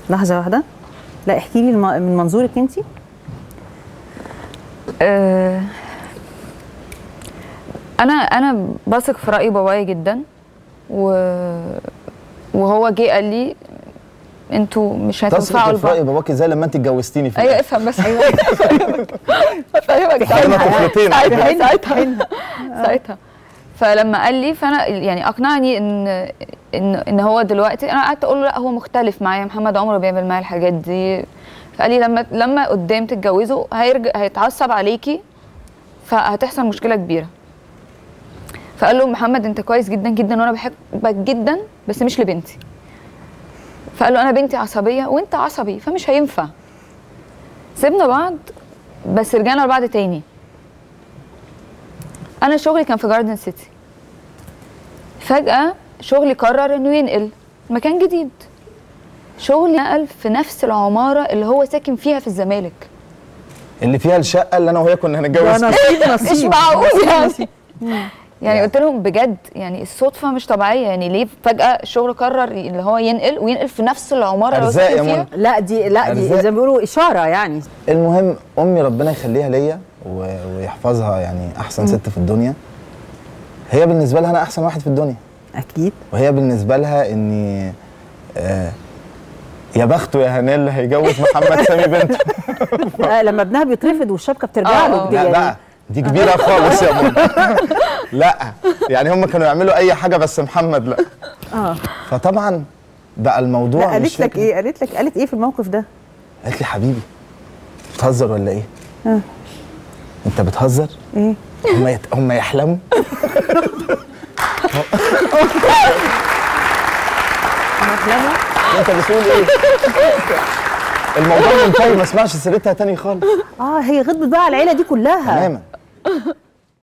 لحظه واحده لا احكي لي الم- من منظورك انت آه، انا انا بثق في راي بابايا جدا و وهو جه قال لي انتوا مش هتنفعوا تصرف في لبعض راي باباكي زي لما انت اتجوزتيني في ايوه الآخر. افهم بس ايوه افهمك احنا طفلتين ساعتها ساعتها ساعتها فلما قال لي فانا يعني اقنعني ان ان ان هو دلوقتي انا قعدت اقول له لا هو مختلف معايا محمد عمره بيعمل معايا الحاجات دي فقال لي لما لما قدام تتجوزوا هيرجع هيتعصب عليكي فهتحصل مشكله كبيره فقال له محمد انت كويس جدا جدا وانا بحبك جدا بس مش لبنتي فقال له انا بنتي عصبيه وانت عصبي فمش هينفع سيبنا بعض بس رجعنا لبعض تاني انا شغلي كان في جاردن سيتي فجاه شغلي قرر انه ينقل مكان جديد شغلي نقل في نفس العماره اللي هو ساكن فيها في الزمالك اللي فيها الشقه اللي انا وهي كنا هنتجوز ده فيها نصيب مش نصيب معقول يعني يعني قلت لهم بجد يعني الصدفه مش طبيعيه يعني ليه فجاه الشغل قرر اللي هو ينقل وينقل في نفس العماره اللي هو أرزاق يا ساكن فيها منى. لا دي لا دي أرزاق. زي ما بيقولوا اشاره يعني المهم امي ربنا يخليها ليا و- ويحفظها يعني احسن ست في الدنيا هي بالنسبه لها انا احسن واحد في الدنيا اكيد وهي بالنسبه لها اني آه يا بخته يا هنال اللي هيجوز محمد سامي بنته آه لما ابنها بيترفض والشبكه بترجع آه، له آه. دي لا يعني بقى دي كبيره خالص يا منى لا يعني هم كانوا يعملوا اي حاجه بس محمد لا اه فطبعا بقى الموضوع لا مش قالت لك فكرة. ايه قالت لك قالت ايه في الموقف ده قالت لي حبيبي بتهزر ولا ايه آه. انت بتهزر ايه هم يت... هم يحلموا مهلمه انت بتقول ايه الموضوع منتهي ما اسمعش سيرتها تاني خالص اه هي غضبت بقى على العيله دي كلها تماما